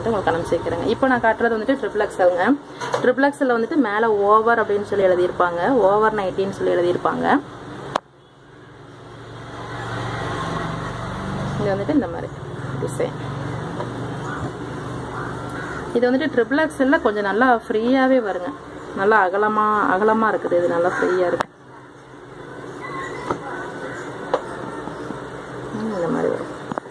வந்துட்டு உங்களுக்கு அனுப்பிச்சிக்கிறேங்க இப்போ நான் காட்டுறது வந்துட்டு ட்ரிபிள் எக்ஸல்ங்க ட்ரிபிள் எக்ஸல் வந்துட்டு மேலே ஓவர் அப்படின்னு சொல்லி எழுதியிருப்பாங்க ஓவர் நைட்டின்னு சொல்லி எழுதியிருப்பாங்க இது வந்துட்டு இந்த மாதிரி டிசைன் இது வந்துட்டு ட்ரிபிள் எக்ஸல்ல கொஞ்சம் நல்லா ஃப்ரீயாகவே வருங்க நல்லா அகலமா அகலமா இருக்குது இது நல்லா ஃப்ரீயா இருக்கு ம், இந்த மாதிரி வரும்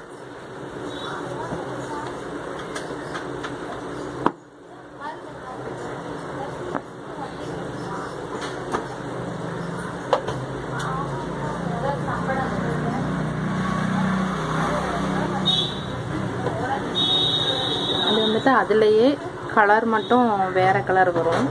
அது வந்துட்டு அதுலயே கலர் மட்டும் வேற கலர் வரும்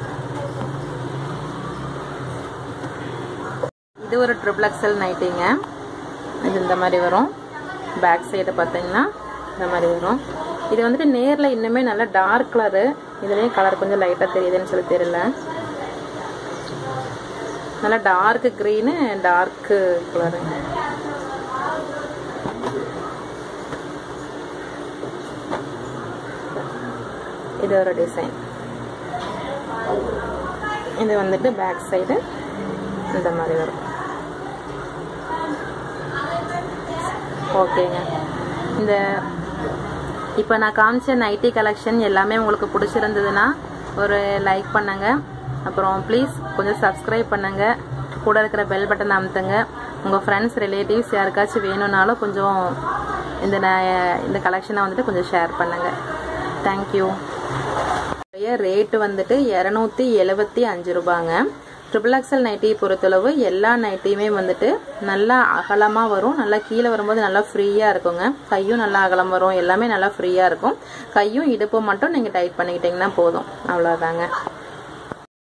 இது ஒரு ட்ரிபிள் எக்ஸல் நைட்டிங்க இது இந்த மாதிரி வரும் பேக் சைடு பார்த்தீங்கன்னா இந்த மாதிரி வரும் இது வந்துட்டு நேரில் இன்னுமே நல்லா டார்க் கலரு இதுலேயும் கலர் கொஞ்சம் லைட்டாக தெரியுதுன்னு சொல்லி தெரியல நல்லா டார்க் க்ரீனு டார்க்கு கலரு இது ஒரு டிசைன் இது வந்துட்டு பேக் சைடு இந்த மாதிரி வரும் ஓகேங்க இந்த இப்போ நான் காமிச்ச நைட்டி கலெக்ஷன் எல்லாமே உங்களுக்கு பிடிச்சிருந்ததுன்னா ஒரு லைக் பண்ணுங்க அப்புறம் ப்ளீஸ் கொஞ்சம் சப்ஸ்கிரைப் பண்ணுங்க கூட இருக்கிற பெல் பட்டன் அமுத்துங்க உங்கள் ஃப்ரெண்ட்ஸ் ரிலேட்டிவ்ஸ் யாருக்காச்சும் வேணும்னாலும் கொஞ்சம் இந்த ந- இந்த கலெக்ஷனை வந்துட்டு கொஞ்சம் ஷேர் பண்ணுங்க தேங்க்யூ ரேட்டு வந்துட்டு இரநூத்தி எழுபத்தி அஞ்சு ரூபாங்க ட்ரிபிள் எக்ஸல் நைட்டியை பொறுத்தளவு எல்லா நைட்டியுமே வந்துட்டு நல்லா அகலமாக வரும் நல்லா கீழே வரும்போது நல்லா ஃப்ரீயாக இருக்குங்க கையும் நல்லா அகலம் வரும் எல்லாமே நல்லா ஃப்ரீயாக இருக்கும் கையும் இடுப்பும் மட்டும் நீங்கள் டைட் பண்ணிக்கிட்டிங்கன்னா போதும் அவ்வளோதாங்க